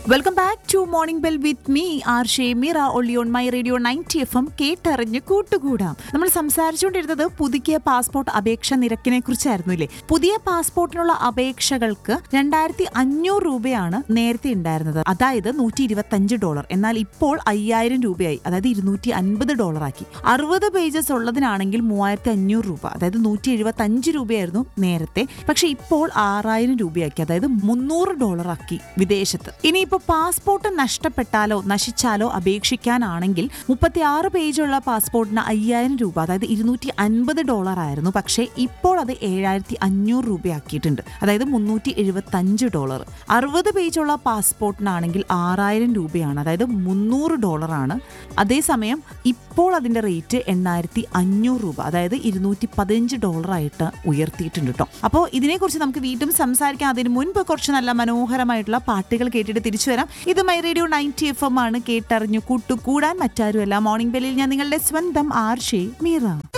welcome back to morning bell with me R Shemira ഒള്ളി on my radio ninety F M കേട്ടറിഞ്ഞ് കൂട്ടുകൂടാം നമ്മൾ സംസാരിച്ചുകൊണ്ടിരുന്നത് പുതുക്കിയ പാസ്പോർട്ട് അപേക്ഷ നിരക്കിനെ കുറിച്ചായിരുന്നു ഇല്ലേ പുതിയ പാസ്പോർട്ടിനുള്ള അപേക്ഷകൾക്ക് രണ്ടായിരത്തി അഞ്ഞൂറ് രൂപയാണ് നേരത്തെ ഉണ്ടായിരുന്നത് അതായത് നൂറ്റി ഇരുപത്തഞ്ച് ഡോളർ എന്നാൽ ഇപ്പോൾ അയ്യായിരം രൂപയായി അതായത് ഇരുന്നൂറ്റി അൻപത് ഡോളറാക്കി അറുപത് പേജസ് ഉള്ളതിനാണെങ്കിൽ മൂവായിരത്തി അഞ്ഞൂറ് രൂപ അതായത് നൂറ്റി എഴുപത്തി അഞ്ച് രൂപയായിരുന്നു നേരത്തെ പക്ഷെ ഇപ്പോൾ ആറായിരം രൂപയാക്കി അതായത് മുന്നൂറ് ഡോളറാക്കി വിദേശത്ത് ഇനിയിപ്പോൾ പാസ്പോർട്ട് നഷ്ടപ്പെട്ടാലോ നശിച്ചാലോ അപേക്ഷിക്കാനാണെങ്കിൽ മുപ്പത്തി ആറ് പേജുള്ള പാസ്പോർട്ടിന് അയ്യായിരം രൂപ അതായത് ഇരുന്നൂറ്റി അൻപത് ഡോളർ ആയിരുന്നു പക്ഷേ ഇപ്പോൾ അത് ഏഴായിരത്തി അഞ്ഞൂറ് രൂപയാക്കിയിട്ടുണ്ട് അതായത് മുന്നൂറ്റി എഴുപത്തി അഞ്ച് ഡോളർ അറുപത് പേജുള്ള പാസ്പോർട്ടിനാണെങ്കിൽ ആറായിരം രൂപയാണ് അതായത് മുന്നൂറ് ഡോളറാണ് അതേസമയം ഇപ്പോൾ അതിന്റെ റേറ്റ് എണ്ണായിരത്തി അഞ്ഞൂറ് രൂപ അതായത് ഇരുന്നൂറ്റി പതിനഞ്ച് ഡോളറായിട്ട് ഉയർത്തിയിട്ടുണ്ട് കേട്ടോ അപ്പോൾ ഇതിനെക്കുറിച്ച് നമുക്ക് വീണ്ടും സംസാരിക്കാം അതിന് മുൻപ് കുറച്ച് നല്ല മനോഹരമായിട്ടുള്ള പാട്ടുകൾ കേട്ടിട്ട് തിരിച്ചു വരാം ഇത് my radio ninety F M ആണ് കേട്ടറിഞ്ഞു കൂട്ടുകൂടാൻ മറ്റാരുമല്ല മോർണിംഗ് ബെല്ലിൽ ഞാൻ നിങ്ങളുടെ സ്വന്തം ആർഷേ മീറ